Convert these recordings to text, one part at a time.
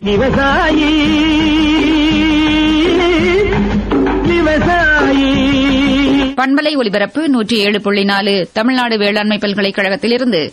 விவசாயி விவசாயி பண்பலை ஒலிபரப்பு நூற்றி ஏழு புள்ளி நாலு தமிழ்நாடு வேளாண்மை பல்கலைக்கழகத்திலிருந்து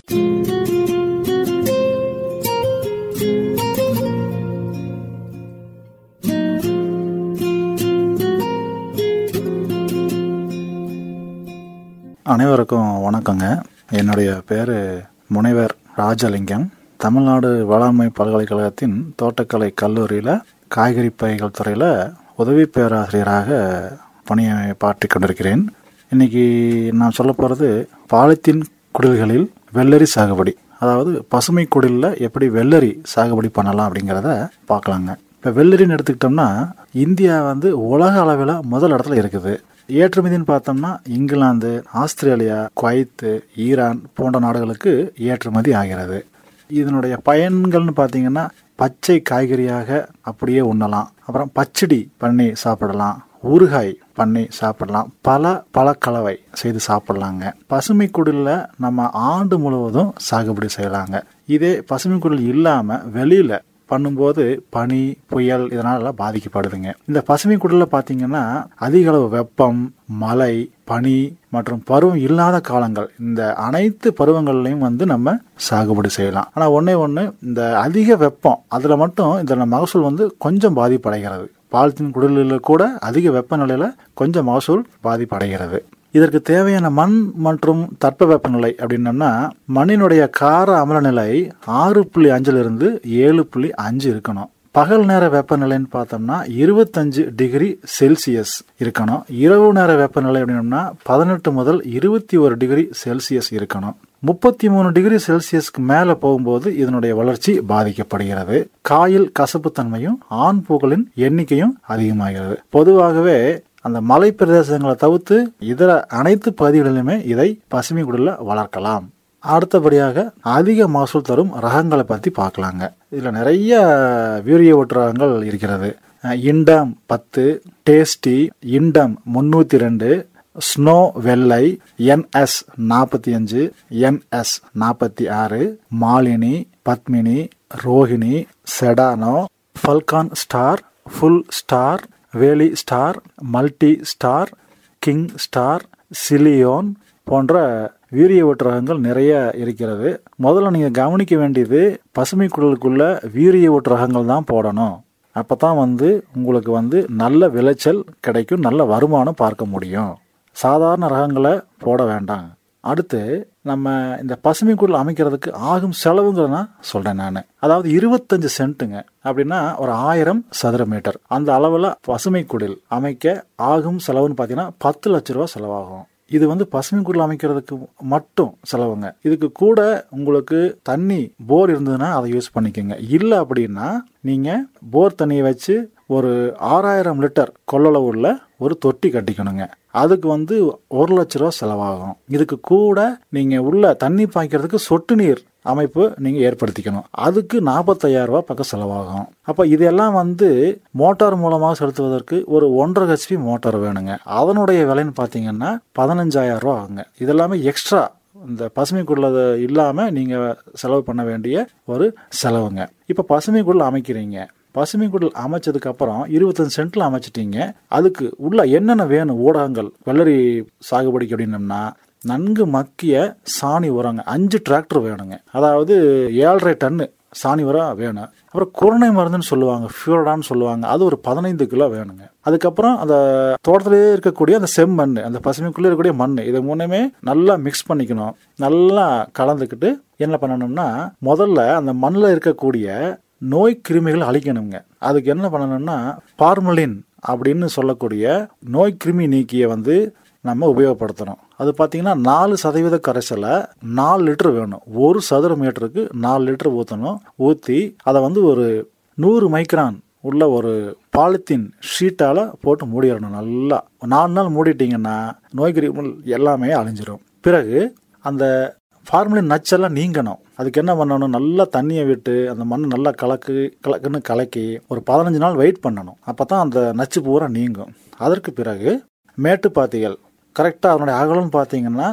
அனைவருக்கும் வணக்கங்க என்னுடைய பேர் முனைவர் ராஜலிங்கம் தமிழ்நாடு வேளாண்மை பல்கலைக்கழகத்தின் தோட்டக்கலை கல்லூரியில் காய்கறி பைகள் துறையில் உதவி பேராசிரியராக பணியை பாற்றிக் கொண்டிருக்கிறேன் இன்னைக்கு நான் சொல்ல போகிறது பாலித்தீன் குடில்களில் வெள்ளரி சாகுபடி அதாவது பசுமை குடிலில் எப்படி வெள்ளரி சாகுபடி பண்ணலாம் அப்படிங்கிறத பார்க்கலாங்க இப்போ வெள்ளரின்னு எடுத்துக்கிட்டோம்னா இந்தியா வந்து உலக அளவில் முதல் இடத்துல இருக்குது ஏற்றுமதின்னு பார்த்தோம்னா இங்கிலாந்து ஆஸ்திரேலியா குவைத்து ஈரான் போன்ற நாடுகளுக்கு ஏற்றுமதி ஆகிறது இதனுடைய பயன்கள்னு பார்த்தீங்கன்னா பச்சை காய்கறியாக அப்படியே உண்ணலாம் அப்புறம் பச்சடி பண்ணி சாப்பிடலாம் ஊறுகாய் பண்ணி சாப்பிடலாம் பல பழக்கலவை செய்து சாப்பிடலாங்க பசுமை குடிலில் நம்ம ஆண்டு முழுவதும் சாகுபடி செய்யலாங்க இதே பசுமை குடில் இல்லாமல் வெளியில் பண்ணும்போது பனி புயல் இதனால பாதிக்கப்படுதுங்க இந்த பசுமை குடிலில் பார்த்தீங்கன்னா அதிக அளவு வெப்பம் மழை பனி மற்றும் பருவம் இல்லாத காலங்கள் இந்த அனைத்து பருவங்கள்லையும் வந்து நம்ம சாகுபடி செய்யலாம் ஆனால் ஒன்றே ஒன்று இந்த அதிக வெப்பம் அதில் மட்டும் இந்த மகசூல் வந்து கொஞ்சம் பாதிப்படைகிறது பாலித்தீன் குடிலில் கூட அதிக வெப்பநிலையில் கொஞ்சம் மகசூல் பாதிப்படைகிறது இதற்கு தேவையான மண் மற்றும் தட்பவெப்பநிலை அப்படின்னம்னா மண்ணினுடைய கார அமிலநிலை ஆறு புள்ளி அஞ்சிலிருந்து ஏழு புள்ளி அஞ்சு இருக்கணும் பகல் நேர வெப்பநிலைன்னு பார்த்தோம்னா இருபத்தஞ்சு டிகிரி செல்சியஸ் இருக்கணும் இரவு நேர வெப்பநிலை அப்படின்னம்னா பதினெட்டு முதல் இருபத்தி ஒரு டிகிரி செல்சியஸ் இருக்கணும் முப்பத்தி மூணு டிகிரி செல்சியஸ்க்கு மேல போகும்போது இதனுடைய வளர்ச்சி பாதிக்கப்படுகிறது காயில் கசப்புத்தன்மையும் ஆண் பூக்களின் எண்ணிக்கையும் அதிகமாகிறது பொதுவாகவே அந்த மலை பிரதேசங்களை தவிர்த்து இதர அனைத்து பகுதிகளிலுமே இதை பசுமை குடில வளர்க்கலாம் அடுத்தபடியாக அதிக மகசூல் தரும் ரகங்களை பற்றி பார்க்கலாங்க இதில் நிறைய வீரிய ஒட்டு ரகங்கள் இருக்கிறது இண்டம் பத்து டேஸ்டி இண்டம் முன்னூற்றி ரெண்டு ஸ்னோ வெள்ளை என்எஸ் நாற்பத்தி அஞ்சு என்எஸ் நாற்பத்தி ஆறு மாலினி பத்மினி ரோஹிணி செடானோ falcon star full star valley star multi star king star சிலியோன் போன்ற வீரிய ஒட்டுரகங்கள் நிறைய இருக்கிறது முதல்ல நீங்கள் கவனிக்க வேண்டியது பசுமை குடலுக்குள்ள வீரிய ஒட்டுரகங்கள் தான் போடணும் அப்போ தான் வந்து உங்களுக்கு வந்து நல்ல விளைச்சல் கிடைக்கும் நல்ல வருமானம் பார்க்க முடியும் சாதாரண ரகங்களை போட வேண்டாம் அடுத்து நம்ம இந்த பசுமை குடில் அமைக்கிறதுக்கு ஆகும் செலவுங்கிறத நான் சொல்றேன் நான் அதாவது இருபத்தஞ்சு சென்ட்டுங்க அப்படின்னா ஒரு ஆயிரம் சதுர மீட்டர் அந்த அளவில் பசுமை குடில் அமைக்க ஆகும் செலவுன்னு பார்த்தீங்கன்னா பத்து லட்ச ரூபா செலவாகும் இது வந்து பசுமை குடில் அமைக்கிறதுக்கு மட்டும் செலவுங்க இதுக்கு கூட உங்களுக்கு தண்ணி போர் இருந்ததுன்னா அதை யூஸ் பண்ணிக்கோங்க இல்லை அப்படின்னா நீங்கள் போர் தண்ணியை வச்சு ஒரு ஆறாயிரம் லிட்டர் கொள்ளளவுள்ள ஒரு தொட்டி கட்டிக்கணுங்க அதுக்கு வந்து ஒரு லட்ச ரூபா செலவாகும் இதுக்கு கூட நீங்க உள்ள தண்ணி பாய்க்கிறதுக்கு சொட்டு நீர் அமைப்பு நீங்க ஏற்படுத்திக்கணும் அதுக்கு நாற்பத்தையாயிரம் ரூபாய் பக்கம் செலவாகும் அப்ப இதெல்லாம் வந்து மோட்டார் மூலமாக செலுத்துவதற்கு ஒரு ஒன்றரை ஹெச்பி மோட்டார் வேணுங்க அதனுடைய விலைன்னு பாத்தீங்கன்னா பதினஞ்சாயிரம் ரூபா ஆகுங்க இதெல்லாமே எக்ஸ்ட்ரா இந்த பசுமை குடில் இல்லாமல் நீங்கள் செலவு பண்ண வேண்டிய ஒரு செலவுங்க இப்போ பசுமை குடில் அமைக்கிறீங்க பசுமை குடில் அமைச்சதுக்கு அப்புறம் இருபத்தஞ்சு சென்ட்ல அமைச்சிட்டீங்க அதுக்கு உள்ள என்னென்ன வேணும் ஊடகங்கள் வெள்ளரி சாகுபடிக்கு அப்படின்னம்னா நன்கு மக்கிய சாணி உரங்க அஞ்சு டிராக்டர் வேணுங்க அதாவது ஏழரை டன்னு சாணி உரம் வேணும் அப்புறம் குருணை மருந்துன்னு சொல்லுவாங்க ஃபியூரடான்னு சொல்லுவாங்க அது ஒரு பதினைந்து கிலோ வேணுங்க அதுக்கப்புறம் அந்த தோட்டத்திலேயே இருக்கக்கூடிய அந்த செம்மண் அந்த பசுமைக்குள்ளே இருக்கக்கூடிய மண் இதை மூணுமே நல்லா மிக்ஸ் பண்ணிக்கணும் நல்லா கலந்துக்கிட்டு என்ன பண்ணணும்னா முதல்ல அந்த மண்ணில் இருக்கக்கூடிய நோய் கிருமிகள் அழிக்கணுங்க அதுக்கு என்ன பண்ணணும்னா பார்மலின் அப்படின்னு சொல்லக்கூடிய நோய் கிருமி நீக்கிய வந்து நம்ம உபயோகப்படுத்தணும் அது பார்த்தீங்கன்னா நாலு சதவீத கரைசலை நாலு லிட்டர் வேணும் ஒரு சதுர மீட்டருக்கு நாலு லிட்டர் ஊற்றணும் ஊற்றி அதை வந்து ஒரு நூறு மைக்ரான் உள்ள ஒரு பாலித்தீன் ஷீட்டால் போட்டு மூடிடணும் நல்லா நாலு நாள் மூடிட்டிங்கன்னா நோய் கிருமிகள் எல்லாமே அழிஞ்சிரும் பிறகு அந்த ஃபார்மலின் நச்செல்லாம் நீங்கணும் அதுக்கு என்ன பண்ணணும் நல்லா தண்ணியை விட்டு அந்த மண் நல்லா கலக்கு கலக்குன்னு கலக்கி ஒரு பதினஞ்சு நாள் வெயிட் பண்ணணும் அப்போ தான் அந்த நச்சு பூரா நீங்கும் அதற்கு பிறகு மேட்டுப்பாத்திகள் கரெக்டாக அதனுடைய அகலம்னு பார்த்தீங்கன்னா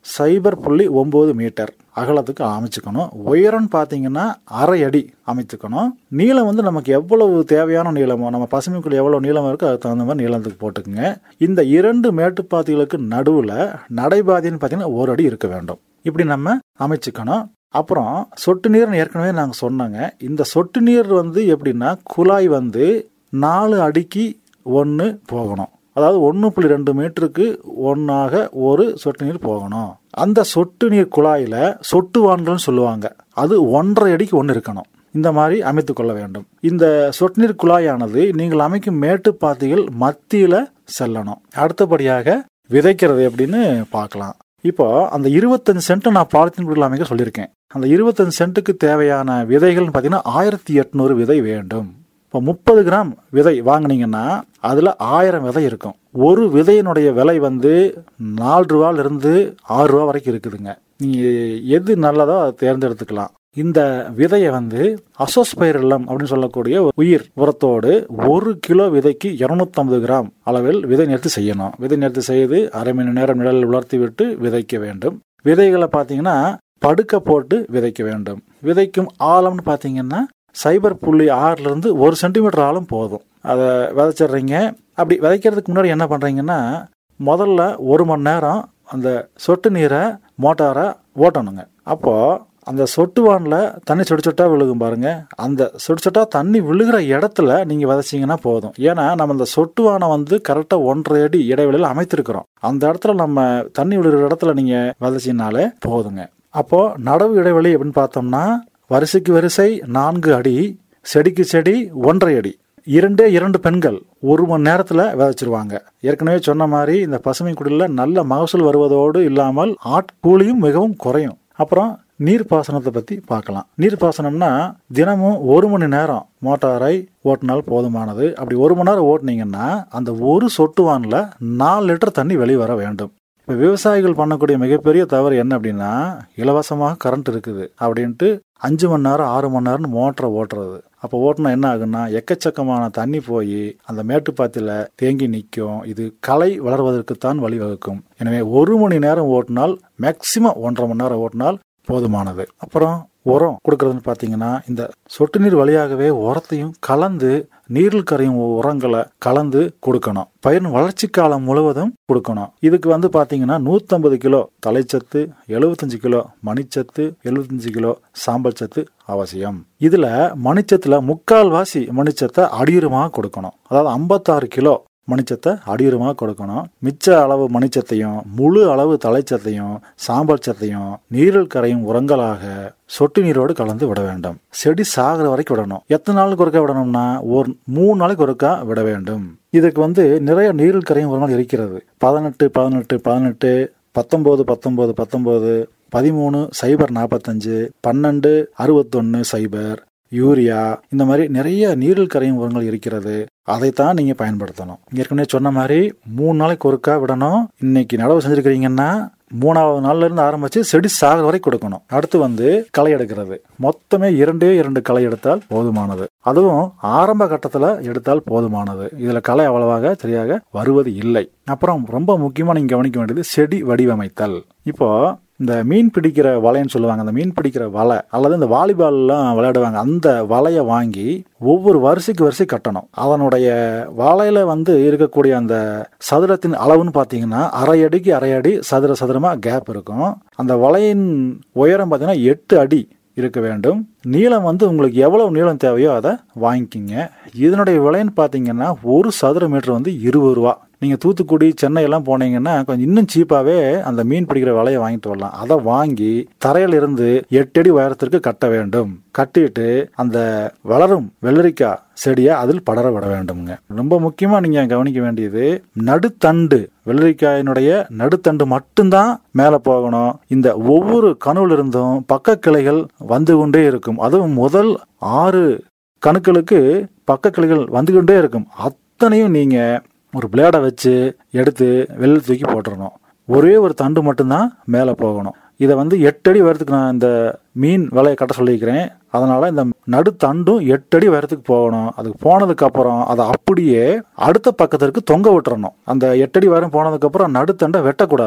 சைபர் புள்ளி ஒம்பது மீட்டர் அகலத்துக்கு அமைச்சுக்கணும் உயரம் பார்த்தீங்கன்னா அரை அடி அமைத்துக்கணும் நீளம் வந்து நமக்கு எவ்வளவு தேவையான நீளமோ நம்ம பசுமைக்குள் எவ்வளவு நீளம் இருக்கோ அதுக்கு தகுந்த மாதிரி நீளத்துக்கு போட்டுக்குங்க இந்த இரண்டு மேட்டுப்பாத்திகளுக்கு நடுவில் நடைபாதைன்னு பார்த்தீங்கன்னா ஒரு அடி இருக்க வேண்டும் இப்படி நம்ம அமைச்சுக்கணும் அப்புறம் சொட்டு நீர்னு ஏற்கனவே நாங்கள் சொன்னாங்க இந்த சொட்டு நீர் வந்து எப்படின்னா குழாய் வந்து நாலு அடிக்கு ஒன்று போகணும் அதாவது ஒன்று புள்ளி ரெண்டு மீட்டருக்கு ஒன்றாக ஒரு சொட்டு நீர் போகணும் அந்த சொட்டு நீர் குழாயில் சொட்டு வான்கள்னு சொல்லுவாங்க அது ஒன்றரை அடிக்கு ஒன்று இருக்கணும் இந்த மாதிரி அமைத்து கொள்ள வேண்டும் இந்த சொட்டு நீர் குழாயானது நீங்கள் அமைக்கும் மேட்டுப்பாத்திகள் மத்தியில் செல்லணும் அடுத்தபடியாக விதைக்கிறது எப்படின்னு பார்க்கலாம் இப்போ அந்த இருபத்தஞ்சு சென்ட் நான் பாலித்தீன் குடில் அமைக்க சொல்லியிருக்கேன் அந்த இருபத்தஞ்சு சென்ட்டுக்கு தேவையான விதைகள்னு பார்த்தீங்கன்னா ஆயிரத்தி எட்நூறு விதை வேண்டும் இப்போ முப்பது கிராம் விதை வாங்கினீங்கன்னா அதில் ஆயிரம் விதை இருக்கும் ஒரு விதையினுடைய விலை வந்து நாலு ரூபாலிருந்து ஆறு ரூபா வரைக்கும் இருக்குதுங்க நீங்கள் எது நல்லதோ அதை தேர்ந்தெடுத்துக்கலாம் இந்த விதையை வந்து அசோஸ்பைரலம் அப்படின்னு சொல்லக்கூடிய உயிர் உரத்தோடு ஒரு கிலோ விதைக்கு இருநூத்தம்பது கிராம் அளவில் விதை நேர்த்தி செய்யணும் விதை நேர்த்தி செய்து அரை மணி நேரம் நிழலில் உலர்த்தி விட்டு விதைக்க வேண்டும் விதைகளை பார்த்தீங்கன்னா படுக்க போட்டு விதைக்க வேண்டும் விதைக்கும் ஆழம்னு பார்த்தீங்கன்னா சைபர் புள்ளி ஆறுலேருந்து ஒரு சென்டிமீட்டர் ஆழம் போதும் அதை விதைச்சிடுறீங்க அப்படி விதைக்கிறதுக்கு முன்னாடி என்ன பண்ணுறீங்கன்னா முதல்ல ஒரு மணி நேரம் அந்த சொட்டு நீரை மோட்டாரை ஓட்டணுங்க அப்போது அந்த சொட்டு வானில் தண்ணி சொட்டு சொட்டா விழுகும் பாருங்க அந்த சொட்டு சொட்டா தண்ணி விழுகிற இடத்துல நீங்கள் விதைச்சிங்கன்னா போதும் ஏன்னா நம்ம அந்த சொட்டு வானை வந்து கரெக்டாக ஒன்றரை அடி இடைவெளியில் அமைத்திருக்கிறோம் அந்த இடத்துல நம்ம தண்ணி விழுகிற இடத்துல நீங்கள் விதைச்சினாலே போதுங்க அப்போது நடவு இடைவெளி அப்படின்னு பார்த்தோம்னா வரிசைக்கு வரிசை நான்கு அடி செடிக்கு செடி ஒன்றரை அடி இரண்டே இரண்டு பெண்கள் ஒரு மணி நேரத்தில் விதைச்சிருவாங்க ஏற்கனவே சொன்ன மாதிரி இந்த பசுமை குடியில் நல்ல மகசூல் வருவதோடு இல்லாமல் ஆட்கூலியும் மிகவும் குறையும் அப்புறம் நீர்ப்பாசனத்தை பற்றி பார்க்கலாம் நீர்ப்பாசனம்னா தினமும் ஒரு மணி நேரம் மோட்டாரை ஓட்டினால் போதுமானது அப்படி ஒரு மணி நேரம் ஓட்டினீங்கன்னா அந்த ஒரு சொட்டு வானில் நாலு லிட்டர் தண்ணி வெளிவர வேண்டும் இப்போ விவசாயிகள் பண்ணக்கூடிய மிகப்பெரிய தவறு என்ன அப்படின்னா இலவசமாக கரண்ட் இருக்குது அப்படின்ட்டு அஞ்சு மணி நேரம் ஆறு மணி நேரம்னு மோட்டரை ஓட்டுறது அப்போ ஓட்டினா என்ன ஆகுன்னா எக்கச்சக்கமான தண்ணி போய் அந்த மேட்டுப்பாத்தியில் தேங்கி நிற்கும் இது களை வளர்வதற்குத்தான் வழிவகுக்கும் எனவே ஒரு மணி நேரம் ஓட்டினால் மேக்சிமம் ஒன்றரை மணி நேரம் ஓட்டினால் போதுமானது அப்புறம் உரம் கொடுக்கறதுன்னு பார்த்தீங்கன்னா இந்த சொட்டு நீர் வழியாகவே உரத்தையும் கலந்து நீரில் கரையும் உரங்களை கலந்து கொடுக்கணும் பயிரின் வளர்ச்சி காலம் முழுவதும் கொடுக்கணும் இதுக்கு வந்து பார்த்தீங்கன்னா நூற்றம்பது கிலோ தலைச்சத்து எழுபத்தஞ்சு கிலோ மணிச்சத்து எழுபத்தஞ்சு கிலோ சாம்பல் சத்து அவசியம் இதுல மணிச்சத்துல முக்கால்வாசி மணிச்சத்தை அடியுரமாக கொடுக்கணும் அதாவது ஐம்பத்தாறு கிலோ மணிச்சத்தை அடியுரமாக கொடுக்கணும் மிச்ச அளவு மணிச்சத்தையும் முழு அளவு தலைச்சத்தையும் சாம்பல் சத்தையும் நீரில் கரையும் உரங்களாக சொட்டு நீரோடு கலந்து விட வேண்டும் செடி சாகிற வரைக்கும் விடணும் எத்தனை நாளுக்கு ஒருக்கா விடணும்னா ஒரு மூணு நாளைக்கு ஒருக்கா விட வேண்டும் இதுக்கு வந்து நிறைய நீரில் கரையும் உரங்கள் இருக்கிறது பதினெட்டு பதினெட்டு பதினெட்டு பத்தொம்போது பத்தொம்போது பத்தொம்போது பதிமூணு சைபர் நாற்பத்தஞ்சு பன்னெண்டு அறுபத்தொன்று சைபர் யூரியா இந்த மாதிரி நிறைய நீரில் கரையும் உரங்கள் இருக்கிறது அதைத்தான் நீங்க பயன்படுத்தணும் ஏற்கனவே சொன்ன மாதிரி மூணு நாளைக்கு ஒருக்கா விடணும் இன்னைக்கு நடவு செஞ்சிருக்கிறீங்கன்னா மூணாவது நாள்ல இருந்து ஆரம்பிச்சு செடி சாகிற வரை கொடுக்கணும் அடுத்து வந்து களை எடுக்கிறது மொத்தமே இரண்டே இரண்டு களை எடுத்தால் போதுமானது அதுவும் ஆரம்ப கட்டத்துல எடுத்தால் போதுமானது இதுல களை அவ்வளவாக சரியாக வருவது இல்லை அப்புறம் ரொம்ப முக்கியமா நீங்க கவனிக்க வேண்டியது செடி வடிவமைத்தல் இப்போ இந்த மீன் பிடிக்கிற வலைன்னு சொல்லுவாங்க அந்த மீன் பிடிக்கிற வலை அல்லது இந்த வாலிபால்லாம் விளையாடுவாங்க அந்த வலையை வாங்கி ஒவ்வொரு வரிசைக்கு வரிசை கட்டணும் அதனுடைய வலையில வந்து இருக்கக்கூடிய அந்த சதுரத்தின் அளவுன்னு பார்த்தீங்கன்னா அரை அடிக்கு அரை அடி சதுர சதுரமா கேப் இருக்கும் அந்த வலையின் உயரம் பார்த்தீங்கன்னா எட்டு அடி இருக்க வேண்டும் நீளம் வந்து உங்களுக்கு எவ்வளவு நீளம் தேவையோ அதை வாங்கிக்கிங்க இதனுடைய விலைன்னு பார்த்தீங்கன்னா ஒரு சதுர மீட்டர் வந்து இருபது ரூபா நீங்கள் தூத்துக்குடி சென்னை எல்லாம் போனீங்கன்னா கொஞ்சம் இன்னும் சீப்பாகவே அந்த மீன் பிடிக்கிற விலையை வாங்கிட்டு வரலாம் அதை வாங்கி தரையில இருந்து எட்டு அடி உயரத்திற்கு கட்ட வேண்டும் கட்டிட்டு அந்த வளரும் வெள்ளரிக்காய் செடியை அதில் படர விட வேண்டும்ங்க ரொம்ப முக்கியமாக நீங்கள் கவனிக்க வேண்டியது நடுத்தண்டு வெள்ளரிக்காயினுடைய நடுத்தண்டு மட்டும்தான் மேலே போகணும் இந்த ஒவ்வொரு கணுவில் இருந்தும் பக்க கிளைகள் வந்து கொண்டே இருக்கும் அதுவும் முதல் ஆறு கணுக்களுக்கு பக்க கிளைகள் வந்து கொண்டே இருக்கும் அத்தனையும் நீங்கள் ஒரு பிளேடை வச்சு எடுத்து வெளில தூக்கி போட்டுறணும் ஒரே ஒரு தண்டு மட்டும்தான் மேலே போகணும் இதை வந்து எட்டு அடி உயரத்துக்கு நான் இந்த மீன் விலையை கட்ட சொல்லியிருக்கிறேன் அதனால இந்த நடுத்தண்டும் எட்டு அடி உயரத்துக்கு போகணும் அதுக்கு போனதுக்கு அப்புறம் அதை அப்படியே அடுத்த பக்கத்திற்கு தொங்க விட்டுறணும் அந்த எட்டு அடி உயரம் போனதுக்கு அப்புறம் நடுத்தண்டை வெட்டக்கூடாது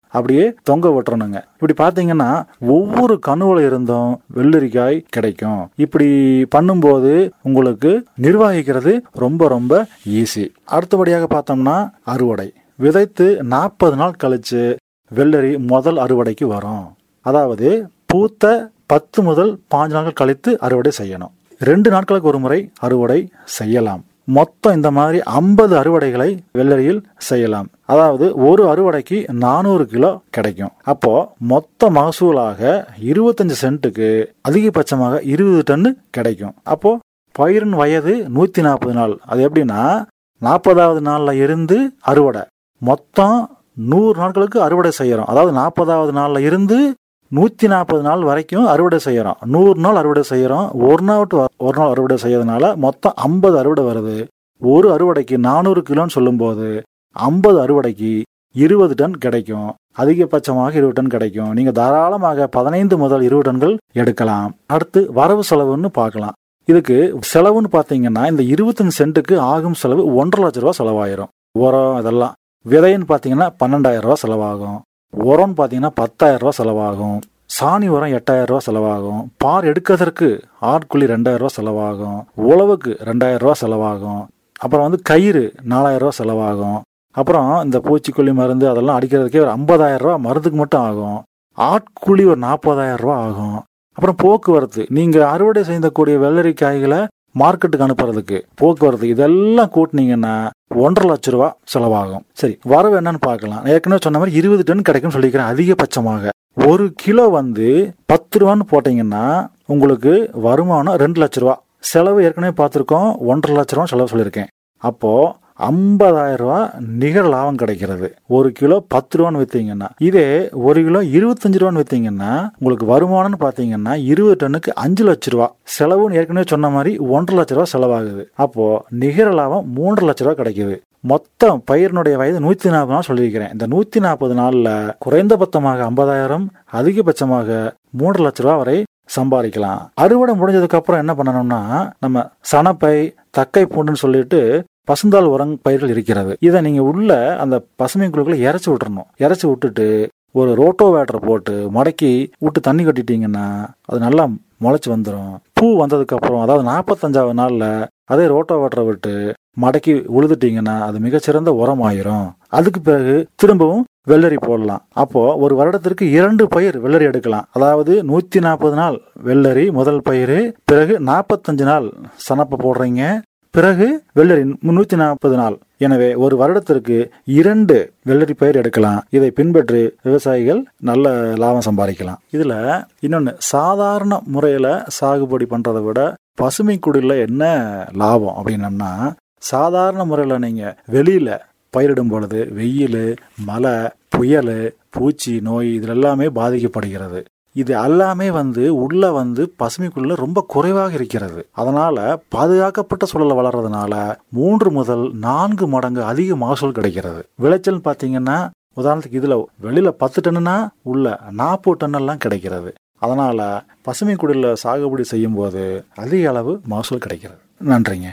அப்படியே தொங்க விட்டுறணுங்க இப்படி பார்த்தீங்கன்னா ஒவ்வொரு கணுவில் இருந்தும் வெள்ளரிக்காய் கிடைக்கும் இப்படி பண்ணும்போது உங்களுக்கு நிர்வகிக்கிறது ரொம்ப ரொம்ப ஈஸி அடுத்தபடியாக பார்த்தோம்னா அறுவடை விதைத்து நாற்பது நாள் கழிச்சு வெள்ளரி முதல் அறுவடைக்கு வரும் அதாவது பூத்த பத்து முதல் பாஞ்சு நாட்கள் கழித்து அறுவடை செய்யணும் ரெண்டு நாட்களுக்கு ஒரு முறை அறுவடை செய்யலாம் மொத்தம் இந்த மாதிரி ஐம்பது அறுவடைகளை வெள்ளரியில் செய்யலாம் அதாவது ஒரு அறுவடைக்கு நானூறு கிலோ கிடைக்கும் அப்போ மொத்த மகசூலாக இருபத்தஞ்சு சென்ட்டுக்கு அதிகபட்சமாக இருபது டன்னு கிடைக்கும் அப்போ பயிரின் வயது நூத்தி நாற்பது நாள் அது எப்படின்னா நாற்பதாவது நாள்ல இருந்து அறுவடை மொத்தம் நூறு நாட்களுக்கு அறுவடை செய்யறோம் அதாவது நாற்பதாவது நாள்ல இருந்து நூத்தி நாற்பது நாள் வரைக்கும் அறுவடை செய்யறோம் நூறு நாள் அறுவடை செய்யறோம் ஒரு நாள் விட்டு ஒரு நாள் அறுவடை செய்யறதுனால மொத்தம் ஐம்பது அறுவடை வருது ஒரு அறுவடைக்கு நானூறு கிலோன்னு சொல்லும்போது ஐம்பது அறுவடைக்கு இருபது டன் கிடைக்கும் அதிகபட்சமாக இருபது டன் கிடைக்கும் நீங்க தாராளமாக பதினைந்து முதல் இருபது டன்கள் எடுக்கலாம் அடுத்து வரவு செலவுன்னு பார்க்கலாம் இதுக்கு செலவுன்னு பார்த்தீங்கன்னா இந்த இருபத்தஞ்சு சென்ட்டுக்கு ஆகும் செலவு ஒன்றரை லட்ச ரூபா செலவாயிரும் உரம் அதெல்லாம் விதைன்னு பார்த்தீங்கன்னா பன்னெண்டாயிரம் ரூபா செலவாகும் உரம்னு பார்த்தீங்கன்னா பத்தாயிரம் ரூபா செலவாகும் சாணி உரம் எட்டாயிரம் ரூபா செலவாகும் பார் எடுக்கிறதற்கு ஆட்குழி ரெண்டாயிரம் ரூபா செலவாகும் உழவுக்கு ரெண்டாயிரம் ரூபா செலவாகும் அப்புறம் வந்து கயிறு நாலாயிரம் ரூபா செலவாகும் அப்புறம் இந்த பூச்சிக்கொல்லி மருந்து அதெல்லாம் அடிக்கிறதுக்கே ஒரு ஐம்பதாயிரம் ரூபா மருந்துக்கு மட்டும் ஆகும் ஆட்குழி ஒரு நாற்பதாயிரம் ரூபா ஆகும் அப்புறம் போக்குவரத்து நீங்க அறுவடை செய்யக்கூடிய வெள்ளரிக்காய்களை மார்க்கெட்டுக்கு அனுப்புறதுக்கு போக்குவரத்து இதெல்லாம் கூட்டினீங்கன்னா ஒன்றரை லட்ச ரூபா செலவாகும் சரி வரவு என்னன்னு பார்க்கலாம் ஏற்கனவே சொன்ன மாதிரி இருபது டன் கிடைக்கும்னு சொல்லிக்கிறேன் அதிகபட்சமாக ஒரு கிலோ வந்து பத்து ரூபான்னு போட்டீங்கன்னா உங்களுக்கு வருமானம் ரெண்டு லட்ச ரூபா செலவு ஏற்கனவே பார்த்துருக்கோம் ஒன்றரை லட்ச ரூபா செலவு சொல்லியிருக்கேன் அப்போ ஐம்பதாயிரம் ரூபா நிகர லாபம் கிடைக்கிறது ஒரு கிலோ பத்து ரூபான்னு வித்தீங்கன்னா இதே ஒரு கிலோ இருபத்தஞ்சு ரூபான்னு வித்தீங்கன்னா உங்களுக்கு வருமானம்னு பாத்தீங்கன்னா இருபது டன்னுக்கு அஞ்சு லட்ச ரூபா செலவுன்னு ஏற்கனவே சொன்ன மாதிரி ஒன்றரை லட்ச ரூபா செலவாகுது அப்போ நிகர லாபம் மூன்றரை லட்ச ரூபா கிடைக்குது மொத்தம் பயிரினுடைய வயது நூத்தி நாற்பது நாள் சொல்லியிருக்கிறேன் இந்த நூத்தி நாற்பது நாள்ல குறைந்தபட்சமாக ஐம்பதாயிரம் அதிகபட்சமாக மூன்று லட்ச ரூபா வரை சம்பாதிக்கலாம் அறுவடை முடிஞ்சதுக்கு அப்புறம் என்ன பண்ணணும்னா நம்ம சனப்பை தக்கை பூண்டுன்னு சொல்லிட்டு பசுந்தாள் உரங் பயிர்கள் இருக்கிறது இதை நீங்க உள்ள அந்த பசுமை குழுக்களை இறச்சி விட்டுறணும் இறச்சி விட்டுட்டு ஒரு ரோட்டோ வேட்டரை போட்டு மடக்கி விட்டு தண்ணி கட்டிட்டீங்கன்னா அது நல்லா முளைச்சு வந்துடும் பூ வந்ததுக்கு அப்புறம் அதாவது நாற்பத்தஞ்சாவது நாள்ல அதே ரோட்டோ வேட்டரை விட்டு மடக்கி உழுதுட்டீங்கன்னா அது மிகச்சிறந்த உரம் ஆயிரும் அதுக்கு பிறகு திரும்பவும் வெள்ளரி போடலாம் அப்போ ஒரு வருடத்திற்கு இரண்டு பயிர் வெள்ளரி எடுக்கலாம் அதாவது நூத்தி நாற்பது நாள் வெள்ளரி முதல் பயிர் பிறகு நாற்பத்தஞ்சு நாள் சனப்பை போடுறீங்க பிறகு வெள்ளரி முன்னூத்தி நாற்பது நாள் எனவே ஒரு வருடத்திற்கு இரண்டு வெள்ளரி பயிர் எடுக்கலாம் இதை பின்பற்றி விவசாயிகள் நல்ல லாபம் சம்பாதிக்கலாம் இதுல இன்னொன்னு சாதாரண முறையில சாகுபடி பண்றதை விட பசுமை குடில என்ன லாபம் அப்படின்னம்னா சாதாரண முறையில் நீங்கள் வெளியில் பயிரிடும் பொழுது வெயில் மழை புயல் பூச்சி நோய் இதில் எல்லாமே பாதிக்கப்படுகிறது இது எல்லாமே வந்து உள்ள வந்து பசுமைக்குள்ள ரொம்ப குறைவாக இருக்கிறது அதனால பாதுகாக்கப்பட்ட சூழல வளர்றதுனால மூன்று முதல் நான்கு மடங்கு அதிக மகசூல் கிடைக்கிறது விளைச்சல் பார்த்தீங்கன்னா உதாரணத்துக்கு இதுல வெளியில பத்து டன்னுனா உள்ள நாற்பது டன் எல்லாம் கிடைக்கிறது அதனால பசுமை குடில சாகுபடி செய்யும் போது அதிக அளவு மகசூல் கிடைக்கிறது நன்றிங்க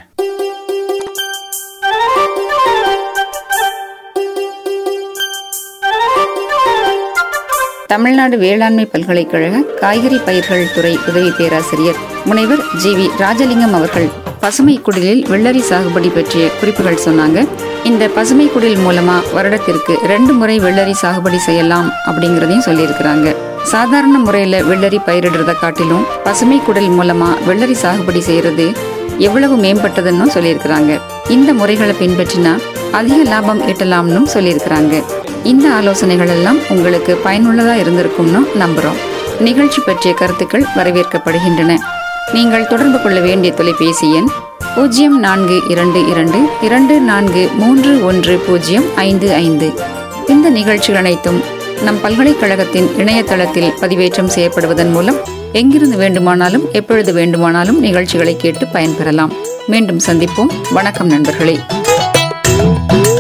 தமிழ்நாடு வேளாண்மை பல்கலைக்கழக காய்கறி பயிர்கள் துறை உதவி பேராசிரியர் முனைவர் ஜி வி ராஜலிங்கம் அவர்கள் பசுமை குடிலில் வெள்ளரி சாகுபடி பற்றிய குறிப்புகள் சொன்னாங்க இந்த பசுமை குடில் மூலமா வருடத்திற்கு ரெண்டு முறை வெள்ளரி சாகுபடி செய்யலாம் அப்படிங்கறதையும் சொல்லியிருக்கிறாங்க சாதாரண முறையில வெள்ளரி பயிரிடுறத காட்டிலும் பசுமை குடில் மூலமா வெள்ளரி சாகுபடி செய்யறது எவ்வளவு மேம்பட்டதுன்னு சொல்லியிருக்கிறாங்க இந்த முறைகளை பின்பற்றினா அதிக லாபம் ஈட்டலாம்னு சொல்லியிருக்கிறாங்க இந்த ஆலோசனைகள் எல்லாம் உங்களுக்கு பயனுள்ளதா இருந்திருக்கும்னு நம்புறோம் நிகழ்ச்சி பற்றிய கருத்துக்கள் வரவேற்கப்படுகின்றன நீங்கள் தொடர்பு கொள்ள வேண்டிய தொலைபேசி எண் பூஜ்ஜியம் நான்கு இரண்டு இரண்டு இரண்டு நான்கு மூன்று ஒன்று பூஜ்ஜியம் ஐந்து ஐந்து இந்த நிகழ்ச்சிகள் அனைத்தும் நம் பல்கலைக்கழகத்தின் இணையதளத்தில் பதிவேற்றம் செய்யப்படுவதன் மூலம் எங்கிருந்து வேண்டுமானாலும் எப்பொழுது வேண்டுமானாலும் நிகழ்ச்சிகளை கேட்டு பயன்பெறலாம் மீண்டும் சந்திப்போம் வணக்கம் நண்பர்களே